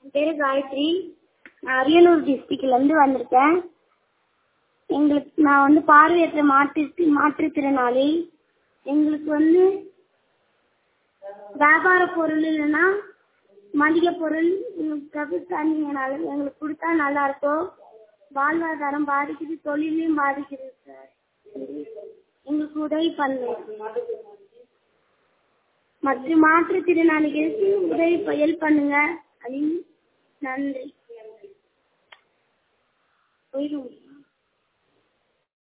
என் பேரு காயத்ரி நான் அரியலூர் டிஸ்ட்ரிக்ட்ல இருந்து வந்திருக்கேன் எங்களுக்கு நான் வந்து பார்வையற்ற மாற்று மாற்றுத்திறனாளி எங்களுக்கு வந்து வியாபார பொருள் இல்லைன்னா மளிகை பொருள் எங்களுக்கு தந்தீங்கனால எங்களுக்கு கொடுத்தா நல்லா இருக்கும் வாழ்வாதாரம் பாதிக்குது தொழிலையும் பாதிக்குது சார் எங்களுக்கு உதவி பண்ணுங்க மற்ற மாற்றுத்திறனாளிகளுக்கு உதவி ஹெல்ப் பண்ணுங்க அப்படின்னு நன்றி போயிடும்